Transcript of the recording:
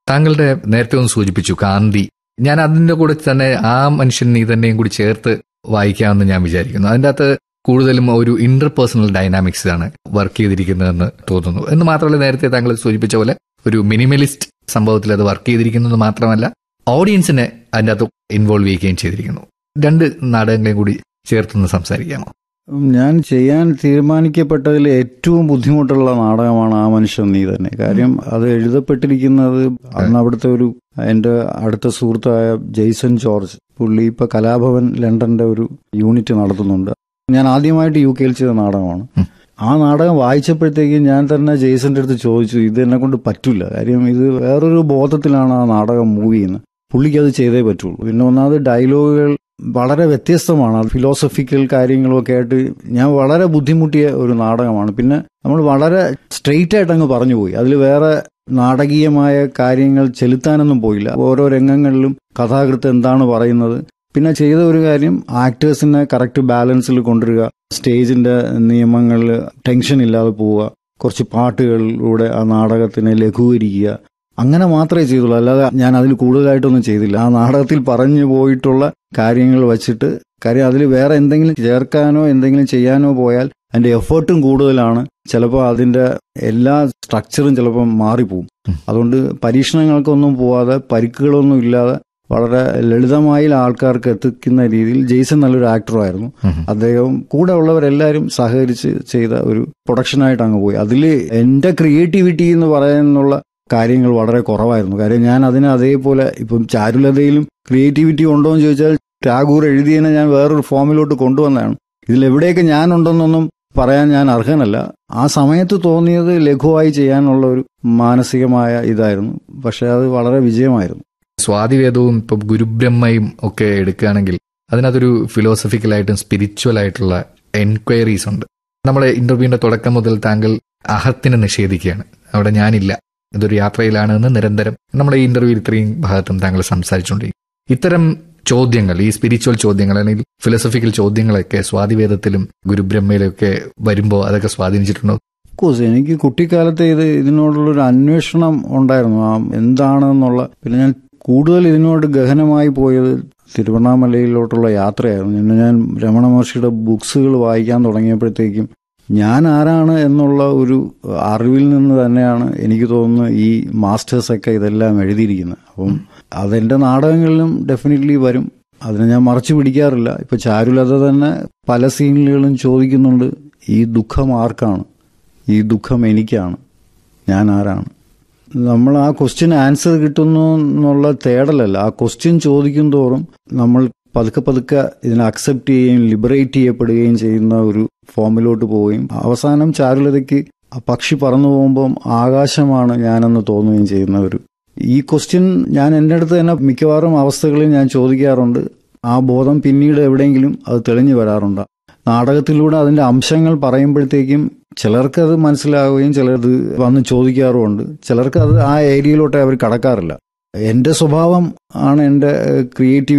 താങ്കളുടെ നേരത്തെ ഒന്ന് സൂചിപ്പിച്ചു കാന്തി ഞാൻ അതിന്റെ കൂടെ തന്നെ ആ മനുഷ്യൻ നീ തന്നെയും കൂടി ചേർത്ത് വായിക്കാമെന്ന് ഞാൻ വിചാരിക്കുന്നു അതിൻ്റെ അകത്ത് കൂടുതലും ഒരു ഇന്റർപേഴ്സണൽ ഡൈനാമിക്സ് ആണ് വർക്ക് ചെയ്തിരിക്കുന്നതെന്ന് തോന്നുന്നു എന്ന് മാത്രമല്ല നേരത്തെ താങ്കൾ സൂചിപ്പിച്ച പോലെ ഒരു മിനിമലിസ്റ്റ് സംഭവത്തിൽ അത് വർക്ക് ചെയ്തിരിക്കുന്നത് മാത്രമല്ല ഓഡിയൻസിനെ അതിൻ്റെ അകത്ത് ഇൻവോൾവ് ചെയ്യുകയും ചെയ്തിരിക്കുന്നു രണ്ട് നാടകങ്ങളെയും കൂടി ചേർത്തൊന്ന് സംസാരിക്കാമോ ഞാൻ ചെയ്യാൻ തീരുമാനിക്കപ്പെട്ടതിൽ ഏറ്റവും ബുദ്ധിമുട്ടുള്ള നാടകമാണ് ആ മനുഷ്യൻ നീ തന്നെ കാര്യം അത് എഴുതപ്പെട്ടിരിക്കുന്നത് അന്ന് അവിടുത്തെ ഒരു എൻ്റെ അടുത്ത സുഹൃത്തായ ജെയ്സൺ ജോർജ് പുള്ളി ഇപ്പൊ കലാഭവൻ ലണ്ടന്റെ ഒരു യൂണിറ്റ് നടത്തുന്നുണ്ട് ഞാൻ ആദ്യമായിട്ട് യു കെയിൽ ചെയ്ത നാടകമാണ് ഉം. ആ നാടകം വായിച്ചപ്പോഴത്തേക്കും ഞാൻ തന്നെ ജെയ്സന്റെ അടുത്ത് ചോദിച്ചു ഇത് എന്നെ കൊണ്ട് പറ്റില്ല കാര്യം ഇത് വേറൊരു ബോധത്തിലാണ് ആ നാടകം മൂവ് ചെയ്യുന്നത് പുള്ളിക്ക് അത് ചെയ്തേ പറ്റുള്ളൂ പിന്നെ ഒന്നാമത് ഡയലോഗുകൾ വളരെ വ്യത്യസ്തമാണ് ഫിലോസഫിക്കൽ കാര്യങ്ങളും ഒക്കെ ആയിട്ട് ഞാൻ വളരെ ബുദ്ധിമുട്ടിയ ഒരു നാടകമാണ് പിന്നെ നമ്മൾ വളരെ സ്ട്രെയിറ്റ് ആയിട്ട് അങ്ങ് പറഞ്ഞു പോയി അതിൽ വേറെ നാടകീയമായ കാര്യങ്ങൾ ചെലുത്താനൊന്നും പോയില്ല ഓരോ രംഗങ്ങളിലും കഥാകൃത്ത് എന്താണ് പറയുന്നത് പിന്നെ ചെയ്ത ഒരു കാര്യം ആക്ടേഴ്സിനെ കറക്റ്റ് ബാലൻസിൽ കൊണ്ടുവരിക സ്റ്റേജിന്റെ നിയമങ്ങളിൽ ടെൻഷൻ ഇല്ലാതെ പോവുക കുറച്ച് പാട്ടുകളിലൂടെ ആ നാടകത്തിനെ ലഘൂകരിക്കുക അങ്ങനെ മാത്രമേ ചെയ്തുള്ളൂ അല്ലാതെ ഞാൻ അതിൽ കൂടുതലായിട്ടൊന്നും ചെയ്തില്ല ആ നാടകത്തിൽ പറഞ്ഞു പോയിട്ടുള്ള കാര്യങ്ങൾ വച്ചിട്ട് കാര്യം അതിൽ വേറെ എന്തെങ്കിലും ചേർക്കാനോ എന്തെങ്കിലും ചെയ്യാനോ പോയാൽ അതിന്റെ എഫേർട്ടും കൂടുതലാണ് ചിലപ്പോൾ അതിന്റെ എല്ലാ സ്ട്രക്ചറും ചിലപ്പോൾ മാറിപ്പോവും ഉം. അതുകൊണ്ട് പരീക്ഷണങ്ങൾക്കൊന്നും പോവാതെ പരിക്കുകളൊന്നും ഇല്ലാതെ വളരെ ലളിതമായി ആൾക്കാർക്ക് എത്തിക്കുന്ന രീതിയിൽ ജെയ്സൺ നല്ലൊരു ആക്ടറായിരുന്നു ഉം. അദ്ദേഹം കൂടെ ഉള്ളവരെല്ലാവരും സഹകരിച്ച് ചെയ്ത ഒരു പ്രൊഡക്ഷനായിട്ട് അങ്ങ് പോയി അതിൽ എന്റെ ക്രിയേറ്റിവിറ്റി എന്ന് പറയാനുള്ള കാര്യങ്ങൾ വളരെ കുറവായിരുന്നു കാര്യം ഞാൻ അതിനെ അതേപോലെ ഇപ്പം ചാരുലതയിലും ക്രിയേറ്റിവിറ്റി ഉണ്ടോ എന്ന് ചോദിച്ചാൽ ടാഗൂർ എഴുതിയതിനെ ഞാൻ വേറൊരു ഫോമിലോട്ട് കൊണ്ടുവന്നതാണ് ഇതിൽ എവിടെയൊക്കെ ഞാനുണ്ടെന്നൊന്നും പറയാൻ ഞാൻ അർഹനല്ല ആ സമയത്ത് തോന്നിയത് ലഘുവായി ചെയ്യാനുള്ള ഒരു മാനസികമായ ഇതായിരുന്നു പക്ഷെ അത് വളരെ വിജയമായിരുന്നു സ്വാതിവേദവും ഇപ്പം ഗുരുബ്രഹ്മയും ഒക്കെ എടുക്കുകയാണെങ്കിൽ അതിനകത്തൊരു ഫിലോസഫിക്കലായിട്ടും സ്പിരിച്വൽ ആയിട്ടുള്ള എൻക്വയറീസ് ഉണ്ട് നമ്മളെ ഇന്റർവ്യൂവിന്റെ തുടക്കം മുതൽ താങ്കൾ അഹത്തിനെ നിഷേധിക്കുകയാണ് അവിടെ ഞാനില്ല ഇതൊരു യാത്രയിലാണ് എന്ന് നിരന്തരം നമ്മുടെ ഈ ഇന്റർവ്യൂവിൽ ഇത്രയും ഭാഗത്തും താങ്കൾ സംസാരിച്ചുകൊണ്ടിരിക്കും ഇത്തരം ചോദ്യങ്ങൾ ഈ സ്പിരിച്വൽ ചോദ്യങ്ങൾ അല്ലെങ്കിൽ ഫിലോസഫിക്കൽ ചോദ്യങ്ങളൊക്കെ സ്വാതിവേദത്തിലും ഗുരുബ്രഹ്മയിലും ഒക്കെ വരുമ്പോൾ അതൊക്കെ സ്വാധീനിച്ചിട്ടുണ്ടോ കോഴ്സ് എനിക്ക് കുട്ടിക്കാലത്തെ ഇത് ഇതിനോടുള്ളൊരു അന്വേഷണം ഉണ്ടായിരുന്നു ആ എന്താണെന്നുള്ള പിന്നെ ഞാൻ കൂടുതൽ ഇതിനോട് ഗഹനമായി പോയത് തിരുവണ്ണാമലയിലോട്ടുള്ള യാത്രയായിരുന്നു പിന്നെ ഞാൻ രമണ മഹർഷിയുടെ ബുക്സുകൾ വായിക്കാൻ തുടങ്ങിയപ്പോഴത്തേക്കും ഞാൻ ആരാണ് എന്നുള്ള ഒരു അറിവിൽ നിന്ന് തന്നെയാണ് എനിക്ക് തോന്നുന്നത് ഈ മാസ്റ്റേഴ്സൊക്കെ ഇതെല്ലാം എഴുതിയിരിക്കുന്നത് അപ്പം അതെന്റെ നാടകങ്ങളിലും ഡെഫിനറ്റ്ലി വരും അതിനെ ഞാൻ മറച്ചു പിടിക്കാറില്ല ഇപ്പൊ ചാരുലത തന്നെ പല സീനുകളും ചോദിക്കുന്നുണ്ട് ഈ ദുഃഖം ആർക്കാണ് ഈ ദുഃഖം എനിക്കാണ് ഞാൻ ആരാണ് നമ്മൾ ആ ക്വസ്റ്റ്യൻ ആൻസർ കിട്ടുന്നു എന്നുള്ള തേടലല്ല ആ ക്വസ്റ്റ്യൻ ചോദിക്കും തോറും നമ്മൾ പതുക്കെ പതുക്കെ ഇതിനെ അക്സെപ്റ്റ് ചെയ്യുകയും ലിബറേറ്റ് ചെയ്യപ്പെടുകയും ചെയ്യുന്ന ഒരു ഫോമിലോട്ട് പോവുകയും അവസാനം ചാരുലതയ്ക്ക് ആ പക്ഷി പറന്നു പോകുമ്പം ആകാശമാണ് ഞാനെന്ന് തോന്നുകയും ചെയ്യുന്ന ഒരു ഈ ക്വസ്റ്റ്യൻ ഞാൻ എൻ്റെ അടുത്ത് തന്നെ മിക്കവാറും അവസ്ഥകളിൽ ഞാൻ ചോദിക്കാറുണ്ട് ആ ബോധം പിന്നീട് എവിടെയെങ്കിലും അത് തെളിഞ്ഞു വരാറുണ്ട് നാടകത്തിലൂടെ അതിന്റെ അംശങ്ങൾ പറയുമ്പോഴത്തേക്കും ചിലർക്ക് അത് മനസ്സിലാവുകയും ചിലത് വന്ന് ചോദിക്കാറുമുണ്ട് ചിലർക്ക് അത് ആ ഏരിയയിലോട്ട് അവർ കടക്കാറില്ല എന്റെ സ്വഭാവം ആണ് എന്റെ ക്രിയേറ്റീവ്